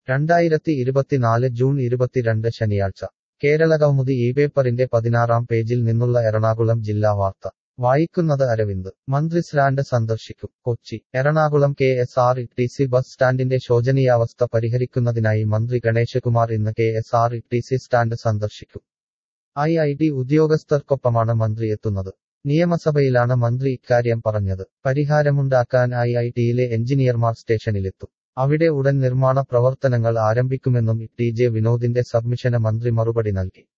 രണ്ടായിരത്തി ഇരുപത്തിനാല് ജൂൺ ഇരുപത്തിരണ്ട് ശനിയാഴ്ച കേരള കൗമുദി ഈ പേപ്പറിന്റെ പതിനാറാം പേജിൽ നിന്നുള്ള എറണാകുളം ജില്ലാ വാർത്ത വായിക്കുന്നത് അരവിന്ദ് മന്ത്രി സ്റ്റാൻഡ് സന്ദർശിക്കും Kochi Ernakulam K S R T C bus സ്റ്റാൻഡിന്റെ ശോചനീയാവസ്ഥ പരിഹരിക്കുന്നതിനായി മന്ത്രി ഗണേശകുമാർ ഇന്ന് K S R T C stand സന്ദർശിക്കും ഐ ഐ ടി ഉദ്യോഗസ്ഥർക്കൊപ്പമാണ് മന്ത്രി എത്തുന്നത് നിയമസഭയിലാണ് മന്ത്രി ഇക്കാര്യം പറഞ്ഞത് പരിഹാരമുണ്ടാക്കാൻ ഐ ഐ ടിയിലെ എഞ്ചിനീയർമാർ സ്റ്റേഷനിലെത്തും അവിടെ ഉടൻ നിർമ്മാണ പ്രവർത്തനങ്ങൾ ആരംഭിക്കുമെന്നും ടി ജെ വിനോദിന്റെ സബ്മിഷന് മന്ത്രി മറുപടി നൽകി